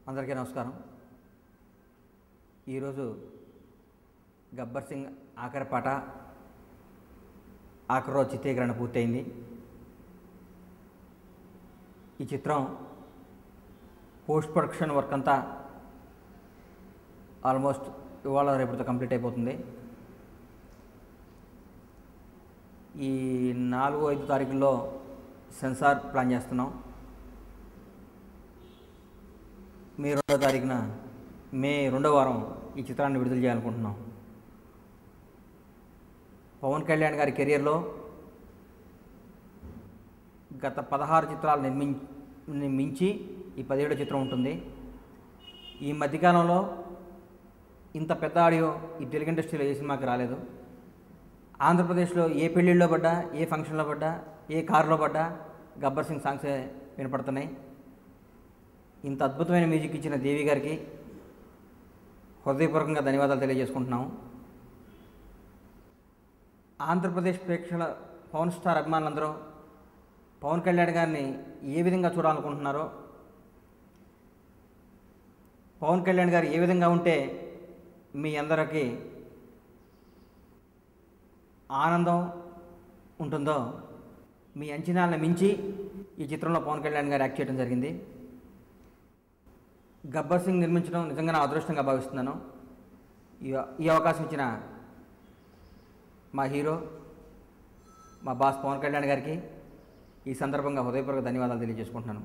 అందరికీ నమస్కారం ఈరోజు గబ్బర్ సింగ్ ఆఖరి పాట ఆఖరి రోజు చిత్రీకరణ పూర్తయింది ఈ చిత్రం పోస్ట్ ప్రొడక్షన్ వర్క్ అంతా ఆల్మోస్ట్ ఇవాళ రేపటితో కంప్లీట్ అయిపోతుంది ఈ నాలుగు ఐదు తారీఖుల్లో సెన్సార్ ప్లాన్ చేస్తున్నాం మే రెండో తారీఖున మే రెండో వారం ఈ చిత్రాన్ని విడుదల చేయాలనుకుంటున్నాం పవన్ కళ్యాణ్ గారి కెరియర్లో గత పదహారు చిత్రాలు నిర్మిం మించి ఈ పదిహేడో చిత్రం ఉంటుంది ఈ మధ్యకాలంలో ఇంత పెద్ద ఆడియో ఈ తెలుగు ఇండస్ట్రీలో ఏ సినిమాకి రాలేదు ఆంధ్రప్రదేశ్లో ఏ పెళ్ళిళ్ళలో పడ్డా ఏ ఫంక్షన్లో పడ్డా ఏ కారులో పడ్డా గబ్బర్ సింగ్ సాంగ్సే వినపడుతున్నాయి ఇంత అద్భుతమైన మ్యూజిక్ ఇచ్చిన దేవి గారికి హృదయపూర్వకంగా ధన్యవాదాలు తెలియజేసుకుంటున్నాము ఆంధ్రప్రదేశ్ ప్రేక్షకుల పవన్ స్టార్ అభిమానులందరూ పవన్ కళ్యాణ్ గారిని ఏ విధంగా చూడాలనుకుంటున్నారో పవన్ కళ్యాణ్ గారు ఏ విధంగా ఉంటే మీ అందరికీ ఆనందం ఉంటుందో మీ అంచనాలను మించి ఈ చిత్రంలో పవన్ కళ్యాణ్ గారు యాక్ట్ చేయడం జరిగింది గబ్బర్ సింగ్ నిర్మించడం నిజంగా నా అదృష్టంగా భావిస్తున్నాను ఈ ఈ అవకాశం ఇచ్చిన మా హీరో మా బాస్ పవన్ కళ్యాణ్ గారికి ఈ సందర్భంగా హృదయపూర్వక ధన్యవాదాలు తెలియజేసుకుంటున్నాను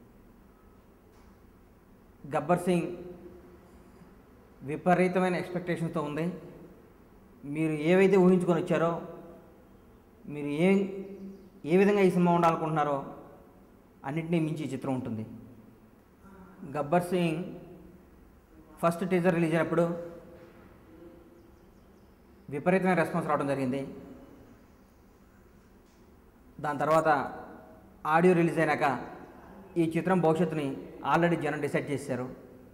గబ్బర్ సింగ్ విపరీతమైన ఎక్స్పెక్టేషన్తో ఉంది మీరు ఏవైతే ఊహించుకొని వచ్చారో మీరు ఏ ఏ విధంగా ఈ సినిమా ఉండాలనుకుంటున్నారో అన్నింటినీ మించి ఈ చిత్రం ఉంటుంది Gabbar Singh first teaser release అయినప్పుడు విపరీతమైన రెస్పాన్స్ రావడం జరిగింది దాని తర్వాత ఆడియో రిలీజ్ అయినాక ఈ చిత్రం భవిష్యత్తుని ఆల్రెడీ జనం డిసైడ్ చేశారు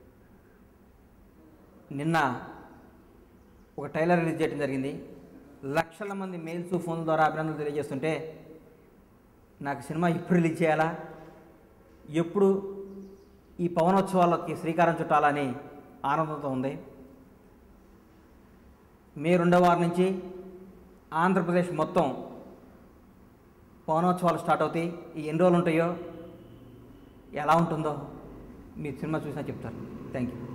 నిన్న ఒక ట్రైలర్ రిలీజ్ చేయడం జరిగింది లక్షల మంది మెయిల్స్ ఫోన్ ద్వారా అభినందనలు తెలియజేస్తుంటే నాకు సినిమా ఇప్పుడు రిలీజ్ చేయాలా ఎప్పుడు ఈ పవనోత్సవాలకి శ్రీకారం చుట్టాలని ఆనందంతో ఉంది మే రెండవ వారం నుంచి ఆంధ్రప్రదేశ్ మొత్తం పవనోత్సవాలు స్టార్ట్ అవుతాయి ఈ ఎన్ని రోజులు ఉంటాయో ఎలా ఉంటుందో మీ సినిమా చూసినా చెప్తారు థ్యాంక్ యూ